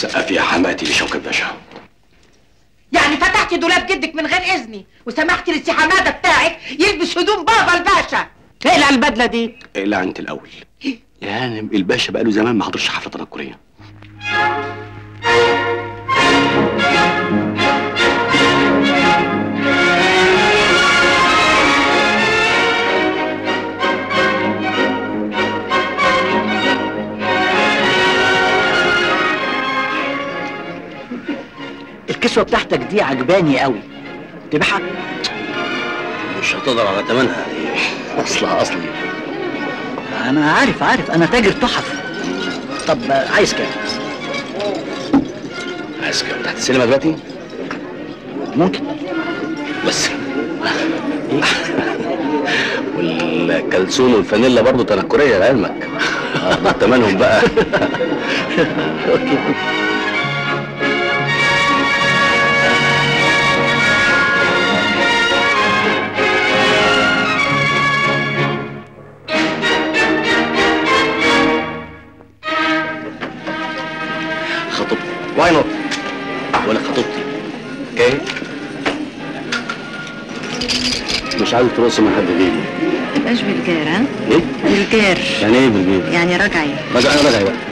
سقفي يا حماتي لشوكة باشا يعني فتحتي دولاب جدك من غير اذني وسمحتي للسي حماده بتاعك يلبس هدوم بابا الباشا اقلع البدله دي اقلع انت الاول يا هانم الباشا بقاله زمان ما حضرش حفله تنكريه الكسوه بتاعتك دي عجباني قوي تبيعها مش هتقدر على ثمنها اصلها اصلي انا عارف عارف انا تاجر تحف طب عايز كام عايز كام تحت السينما دلوقتي ممكن بس والكلسون والفانيلا برضه تنكريه لعلمك آه، تمنهم بقى خطيبتي واي نوت ولا خطيبتي اوكي مش عايز ترقص من حد غيري تبقاش بالجار ها؟ ايه؟ بالجار يعني ايه بالجيب؟ يعني رجعي رجع انا رجعي بقى